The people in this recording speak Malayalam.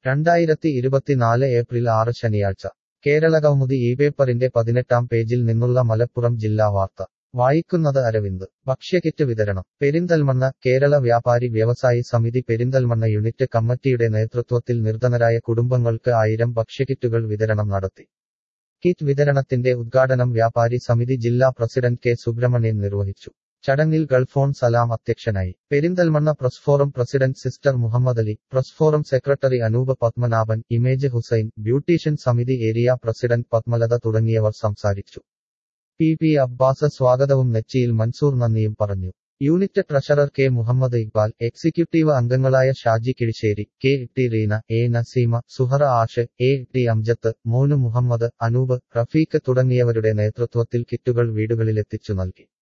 രണ്ടായിരത്തി ഇരുപത്തിനാല് ഏപ്രിൽ ആറ് ശനിയാഴ്ച കേരളകൗമുദി ഈ പേപ്പറിന്റെ പതിനെട്ടാം പേജിൽ നിന്നുള്ള മലപ്പുറം ജില്ലാ വാർത്ത വായിക്കുന്നത് അരവിന്ദ് ഭക്ഷ്യക്കിറ്റ് വിതരണം പെരിന്തൽമണ്ണ കേരള വ്യാപാരി വ്യവസായി സമിതി പെരിന്തൽമണ്ണ യൂണിറ്റ് കമ്മിറ്റിയുടെ നേതൃത്വത്തിൽ നിർധനരായ കുടുംബങ്ങൾക്ക് ആയിരം ഭക്ഷ്യക്കിറ്റുകൾ വിതരണം നടത്തി കിറ്റ് വിതരണത്തിന്റെ ഉദ്ഘാടനം വ്യാപാരി സമിതി ജില്ലാ പ്രസിഡന്റ് കെ സുബ്രഹ്മണ്യൻ നിർവഹിച്ചു ചടങ്ങിൽ ഗൾഫോൺ സലാം അധ്യക്ഷനായി Perinthalmanna press forum president sister Muhammad Ali press forum secretary Anoop Padmanabhan image Hussain beautician സമിതി ഏരിയ പ്രസിഡന്റ് പത്മലത തുടങ്ങിയവർ സംസാരിച്ചു പി പി അബ്ബാസ് സ്വാഗതവും നെച്ചിയിൽ മൻസൂർ നന്ദിയും പറഞ്ഞു unit treasurer K Muhammad Iqbal executive അംഗങ്ങളായ Shaji Kizhissery K T Reena A Naseema Suhara ആഷ് എ ടി അംജത്ത് മോനു മുഹമ്മദ് അനൂപ് റഫീഖ് തുടങ്ങിയവരുടെ നേതൃത്വത്തിൽ കിറ്റുകൾ വീടുകളിലെത്തിച്ചു നൽകി